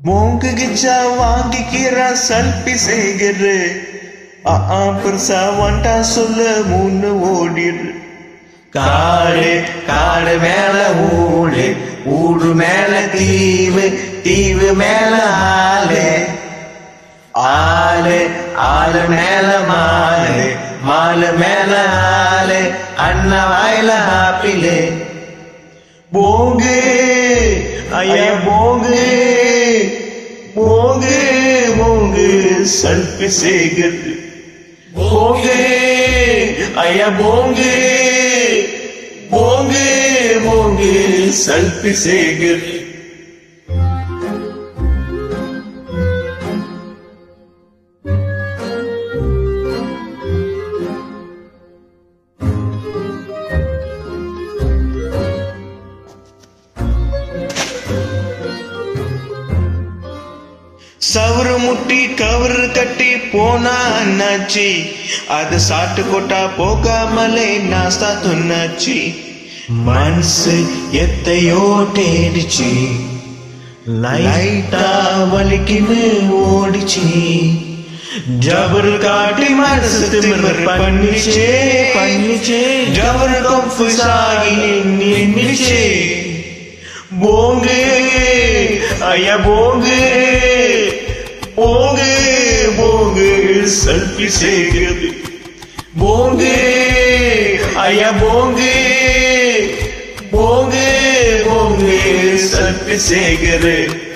மூங்கு கிச்சா வாங்கிக்கிறா சல்பி செய்கிற ஆ பெருசா வண்டா சொல்ல முன்னு ஓடிரு காடு காடு மேல ஊடு ஊடு மேல தீவு தீவு மேல ஆளு ஆளு ஆளு மேல மாலு மாலு மேல ஆளு அண்ணா வாயில ஆப்பிளு போங்கு ஐயா போங்கு போங்கு போங்கு சல்பி செய்கிறது போங்கு ஐயா போங்கு போங்கு போங்கு சல்பி செய்கிறது சவறு முட்டி கவரு கட்டி போனா அண்ணாச்சி அது சாட்டு கொட்டா போகாமலே நாஸ்தா துண்ணாச்சி மனசு எத்தையோ தேடிச்சு லைட்டா வலிக்குன்னு ஓடிச்சு ஜபரு காட்டி மனசு திமிர் பண்ணிச்சே பண்ணிச்சே ஜபரு கன்ஃபியூஸ் ஆகி நின்னுச்சே போங்கு ஐயா போங்கு போங்கு போங்கு செல்ஃபி செய்கிறது போங்கு ஐயா போங்கு போங்கு போங்கு செல்ஃபி செய்கிறது